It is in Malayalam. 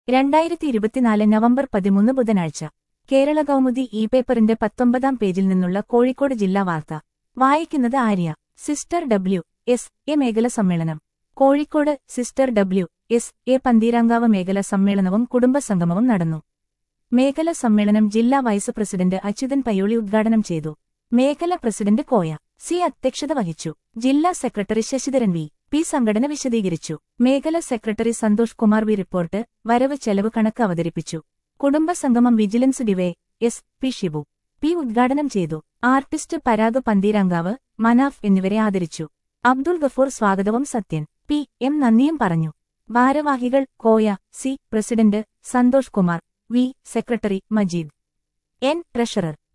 രണ്ടായിരത്തി ഇരുപത്തിനാല് നവംബർ പതിമൂന്ന് ബുധനാഴ്ച കേരള കൗമുദി ഇ പേപ്പറിന്റെ പത്തൊമ്പതാം പേജിൽ നിന്നുള്ള കോഴിക്കോട് ജില്ലാ വാർത്ത വായിക്കുന്നത് Arya sister W S A മേഖല സമ്മേളനം Kozhikode sister W S A Pantheerankavu മേഖല സമ്മേളനവും കുടുംബസംഗമവും നടന്നു മേഖല സമ്മേളനം ജില്ലാ വൈസ് പ്രസിഡന്റ് അച്യുതൻ പയ്യോളി ഉദ്ഘാടനം ചെയ്തു മേഖല പ്രസിഡന്റ് കോയ സി അധ്യക്ഷത വഹിച്ചു ജില്ലാ സെക്രട്ടറി ശശിധരൻ വി പി സംഘടന വിശദീകരിച്ചു മേഖല secretary Santhosh Kumar V report വരവ് ചെലവ് കണക്ക് അവതരിപ്പിച്ചു കുടുംബസംഗമം vigilance DySP Shibu P ഉദ്ഘാടനം ചെയ്തു ആർട്ടിസ്റ്റ് പരാഗ് പന്തീരാങ്കാവ് മനാഫ് എന്നിവരെ ആദരിച്ചു അബ്ദുൾ ഗഫൂർ സ്വാഗതവും സത്യൻ പി എം നന്ദിയും പറഞ്ഞു ഭാരവാഹികൾ Koya C president Santhosh Kumar V secretary Majeed N treasurer